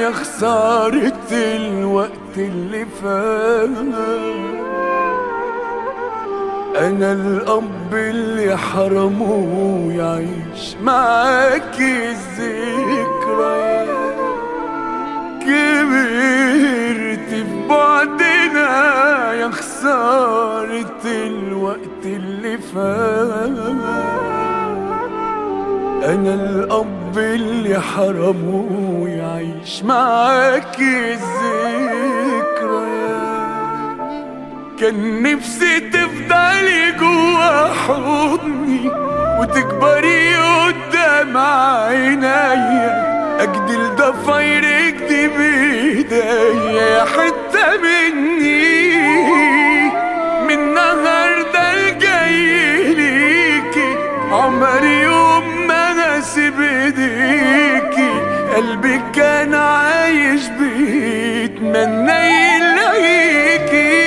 يا خسارة الوقت اللي فات أنا الأب اللي حرمه يعيش معاك الذكريات كبرت في بعدنا يا خسارة الوقت اللي فات أنا الأب اللي حرمه يعيش معاك الذكريات كان نفسي تفضلي جوا حضني وتكبري قدام عينيا اجدل ضفايرك دي بايديا يا حتة مني من النهارده الجاي ليكي عمري يوم ما هسيب ايديكي قلبي كان عايش بيتمنى يلاقيكي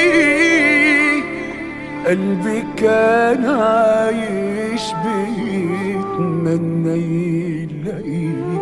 قلبي كان عايش بيتمنى يلاقيكي